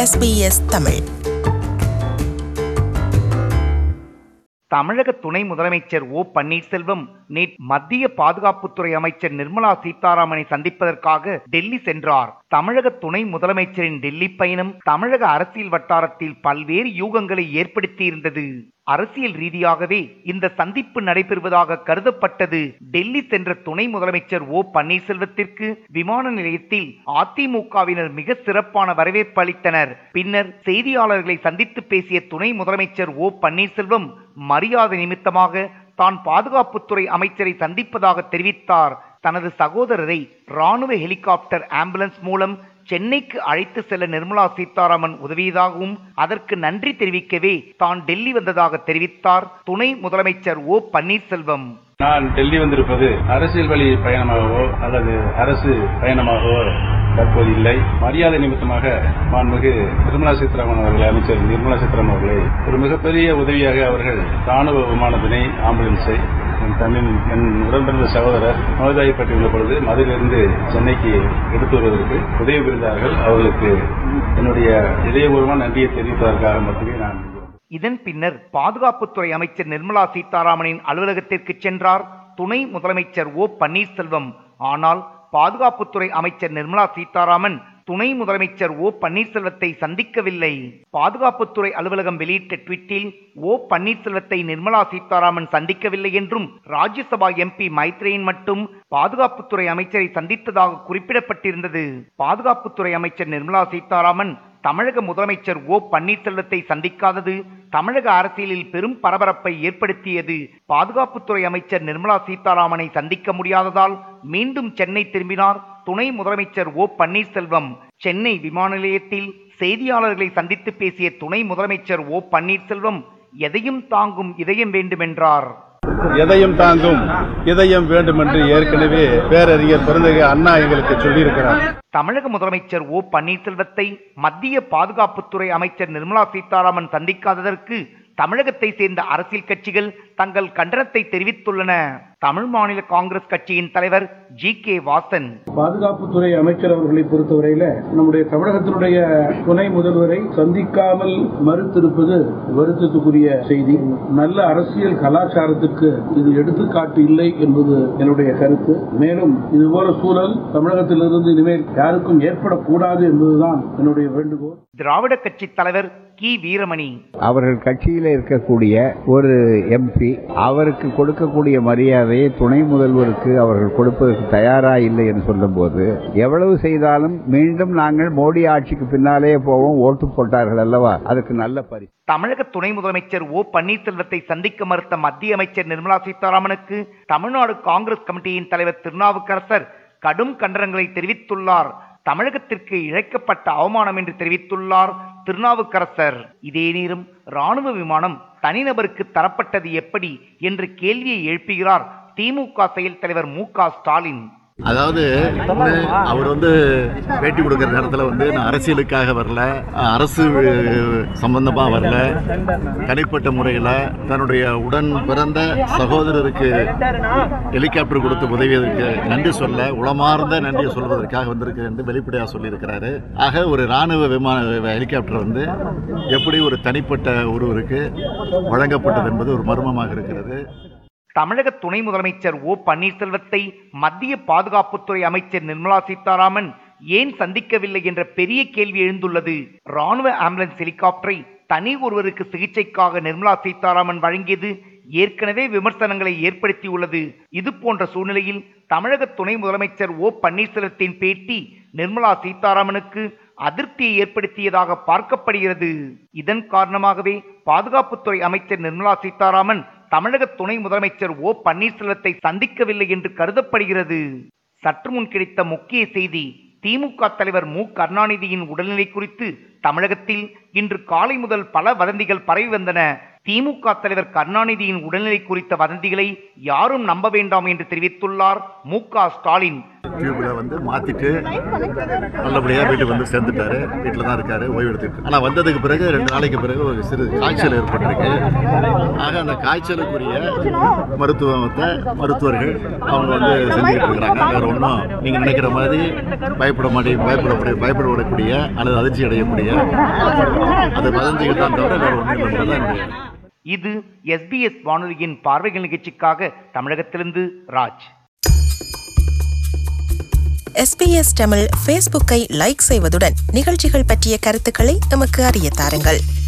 SBS Tamil தமிழக துணை முதலமைச்சர் ஓ பன்னீர்செல்வம் நேற்று மத்திய பாதுகாப்புத்துறை அமைச்சர் நிர்மலா சீதாராமனை சந்திப்பதற்காக டெல்லி சென்றார் தமிழக துணை முதலமைச்சரின் டெல்லி பயணம் தமிழக அரசியல் வட்டாரத்தில் பல்வேறு யூகங்களை ஏற்படுத்தியிருந்தது அரசியல் ரீதியாகவே இந்த சந்திப்பு நடைபெறுவதாக கருதப்பட்டது டெல்லி சென்ற துணை முதலமைச்சர் ஓ பன்னீர்செல்வத்திற்கு விமான நிலையத்தில் அதிமுகவினர் மிக சிறப்பான வரவேற்பு அளித்தனர் பின்னர் செய்தியாளர்களை சந்தித்து பேசிய துணை முதலமைச்சர் ஓ பன்னீர்செல்வம் மரியாதை நிமித்தமாக தான் பாதுகாப்புத்துறை அமைச்சரை சந்திப்பதாக தெரிவித்தார் தனது சகோதரரை ராணுவ ஹெலிகாப்டர் ஆம்புலன்ஸ் மூலம் சென்னைக்கு அழைத்து செல்ல நிர்மலா சீதாராமன் உதவியதாகவும் அதற்கு நன்றி தெரிவிக்கவே தான் டெல்லி வந்ததாக தெரிவித்தார் துணை முதலமைச்சர் ஓ பன்னீர்செல்வம் நான் டெல்லி வந்திருப்பது அரசியல் வழி பயணமாகவோ அல்லது அரசு பயணமாகவோ தற்போது இல்லை மரியாதை நிமித்தமாக மாண்புமிகு நிர்மலா சீதாராமன் அவர்களை அமைச்சர் நிர்மலா சீதாராமன் அவர்களை ஒரு மிகப்பெரிய உதவியாக அவர்கள் ராணுவ விமானத்தினை ஆம்புலன்ஸை என் தமிழ் என் உடன்பிறந்த சகோதரர் நோய்வாய்ப்பட்டுள்ள பொழுது மதுரையிலிருந்து சென்னைக்கு எடுத்து வருவதற்கு உதவி புரிந்தார்கள் அவர்களுக்கு என்னுடைய இதயபூர்வமான நன்றியை தெரிவிப்பதற்காக மட்டுமே நான் இங்கு வந்தேன். இதன் பின்னர் பாதுகாப்புத்துறை அமைச்சர் நிர்மலா சீதாராமனின் அலுவலகத்திற்கு சென்றார் துணை முதலமைச்சர் ஓ பன்னீர்செல்வம் ஆனால் பாதுகாப்புத்துறை அமைச்சர் நிர்மலா சீதாராமன் துணை முதலமைச்சர் ஓ பன்னீர்செல்வத்தை சந்திக்கவில்லை பாதுகாப்புத்துறை அலுவலகம் வெளியிட்ட ட்வீட்டில் ஓ பன்னீர்செல்வத்தை நிர்மலா சீதாராமன் சந்திக்கவில்லை என்றும் ராஜ்யசபா எம்பி மைத்ரேயன் மட்டும் பாதுகாப்புத்துறை அமைச்சரை சந்தித்ததாக குறிப்பிடப்பட்டிருந்தது பாதுகாப்புத்துறை அமைச்சர் நிர்மலா சீதாராமன் தமிழக முதலமைச்சர் ஓ பன்னீர்செல்வத்தை சந்திக்காதது தமிழக அரசியலில் பெரும் பரபரப்பை ஏற்படுத்தியது பாதுகாப்புத்துறை அமைச்சர் நிர்மலா சீதாராமனை சந்திக்க முடியாததால் மீண்டும் சென்னை திரும்பினார் துணை முதலமைச்சர் ஓ பன்னீர்செல்வம் சென்னை விமான நிலையத்தில் செய்தியாளர்களை சந்தித்து பேசிய துணை முதலமைச்சர் ஓ பன்னீர்செல்வம் எதையும் தாங்கும் இதயம் வேண்டுமென்றார் எதையும் தாங்கும் இதயம் வேண்டும் என்று ஏற்கனவே பேரறிஞர் பிறந்தக அண்ணா எங்களுக்கு சொல்லியிருக்கிறார் தமிழக முதலமைச்சர் ஓ பன்னீர்செல்வத்தை மத்திய பாதுகாப்புத்துறை அமைச்சர் நிர்மலா சீதாராமன் சந்திக்காததற்கு தமிழகத்தை சேர்ந்த அரசியல் கட்சிகள் தங்கள் கண்டனத்தை தெரிவித்துள்ளன தமிழ் மாநில காங்கிரஸ் கட்சியின் தலைவர் ஜி கே வாசன் பாதுகாப்புத்துறை அமைச்சர் அவர்களை பொறுத்தவரையில நம்முடைய தமிழகத்தினுடைய துணை முதல்வரை சந்திக்காமல் மறுத்திருப்பது வருத்தத்துக்குரிய செய்தி நல்ல அரசியல் கலாச்சாரத்துக்கு இது எடுத்துக்காட்டு இல்லை என்பது என்னுடைய கருத்து மேலும் இதுபோல சூழல் தமிழகத்திலிருந்து இனிமேல் யாருக்கும் ஏற்படக்கூடாது என்பதுதான் என்னுடைய வேண்டுகோள் திராவிட கட்சி தலைவர் கி வீரமணி அவர்கள் கட்சியில் இருக்கக்கூடிய ஒரு எம்பி அவருக்கு கொடுக்கக்கூடிய மரியாதையை துணை முதல்வருக்கு அவர்கள் கொடுப்பதற்கு தயாரா இல்லை என்று சொல்லும்போது எவ்வளவு செய்தாலும் மீண்டும் நாங்கள் மோடி ஆட்சிக்கு பின்னாலே போவோம் ஓட்டு போட்டார்கள் அல்லவா அதுக்கு நல்ல பரிசு தமிழக துணை முதலமைச்சர் ஓ பன்னீர்செல்வத்தை சந்திக்க மறுத்த மத்திய அமைச்சர் நிர்மலா சீதாராமனுக்கு தமிழ்நாடு காங்கிரஸ் கமிட்டியின் தலைவர் திருநாவுக்கரசர் கடும் கண்டனங்களை தெரிவித்துள்ளார் தமிழகத்திற்கு இழைக்கப்பட்ட அவமானம் என்று தெரிவித்துள்ளார் திருநாவுக்கரசர் இதே நேரம் ராணுவ விமானம் தனிநபருக்கு தரப்பட்டது எப்படி என்ற கேள்வியை எழுப்புகிறார் திமுக செயல் தலைவர் மு க ஸ்டாலின் அதாவது ஒண்ணு, அவர் வந்து பேட்டி கொடுக்குற நேரத்தில் வந்து நான் அரசியலுக்காக வரல அரசு சம்பந்தமாக வரல தனிப்பட்ட முறையில் தன்னுடைய உடன் பிறந்த சகோதரருக்கு ஹெலிகாப்டர் கொடுத்து உதவியதற்கு நன்றி சொல்ல உளமார்ந்த நன்றி சொல்வதற்காக வந்திருக்கு என்று வெளிப்படையாக சொல்லியிருக்கிறாரு ஆக ஒரு இராணுவ விமான ஹெலிகாப்டர் வந்து எப்படி ஒரு தனிப்பட்ட ஒருவருக்கு வழங்கப்பட்டது என்பது ஒரு மர்மமாக இருக்கிறது தமிழக துணை முதலமைச்சர் ஓ பன்னீர்செல்வத்தை மத்திய பாதுகாப்புத்துறை அமைச்சர் நிர்மலா சீதாராமன் ஏன் சந்திக்கவில்லை என்ற பெரிய கேள்வி எழுந்துள்ளது ராணுவ ஆம்புலன்ஸ் ஹெலிகாப்டரை தனி ஒருவருக்கு சிகிச்சைக்காக நிர்மலா சீதாராமன் வழங்கியது ஏற்கனவே விமர்சனங்களை ஏற்படுத்தியுள்ளது இது போன்ற சூழ்நிலையில் தமிழக துணை முதலமைச்சர் ஓ பன்னீர்செல்வத்தின் பேட்டி நிர்மலா சீதாராமனுக்கு அதிருப்தியை ஏற்படுத்தியதாக பார்க்கப்படுகிறது இதன் காரணமாகவே பாதுகாப்புத்துறை அமைச்சர் நிர்மலா சீதாராமன் தமிழக துணை முதலமைச்சர் ஓ பன்னீர்செல்வத்தை சந்திக்கவில்லை என்று கருதப்படுகிறது சற்று முன் கிடைத்த முக்கிய செய்தி திமுக தலைவர் மு கருணாநிதியின் உடல்நிலை குறித்து தமிழகத்தில் இன்று காலை முதல் பல வதந்திகள் பரவி வந்தன திமுக தலைவர் கருணாநிதியின் உடல்நிலை குறித்த வதந்திகளை யாரும் நம்ப வேண்டாம் என்று தெரிவித்துள்ளார் மு க ஸ்டாலின் டியூப்ல வந்து மாத்திட்டு நல்லபடியா வீட்டுக்கு வந்து சேர்ந்துட்டாரு வீட்டில் தான் இருக்காரு ஓய்வு எடுத்துட்டு ஆனா வந்ததுக்கு பிறகு ரெண்டு நாளைக்கு பிறகு ஒரு சிறு காய்ச்சல் ஏற்பட்டிருக்கு ஆக அந்த காய்ச்சலுக்குரிய மருத்துவத்தை மருத்துவர்கள் அவங்க வந்து செஞ்சுக்கிட்டு இருக்கிறாங்க வேற ஒன்றும் நீங்க நினைக்கிற மாதிரி பயப்பட மாட்டே பயப்படக்கூடிய பயப்படக்கூடிய அல்லது அதிர்ச்சி அடையக்கூடிய அது வதந்திகள் தான் தவிர வேற ஒன்றும் இல்லை தான் என்னுடைய இது எஸ்பிஎஸ் வானொலியின் பார்வைகள் நிகழ்ச்சிக்காக தமிழகத்திலிருந்து ராஜ் எஸ்பிஎஸ் தமிழ் ஃபேஸ்புக்கை லைக் செய்வதுடன் நிகழ்ச்சிகள் பற்றிய கருத்துக்களை எமக்கு அறிய தாருங்கள்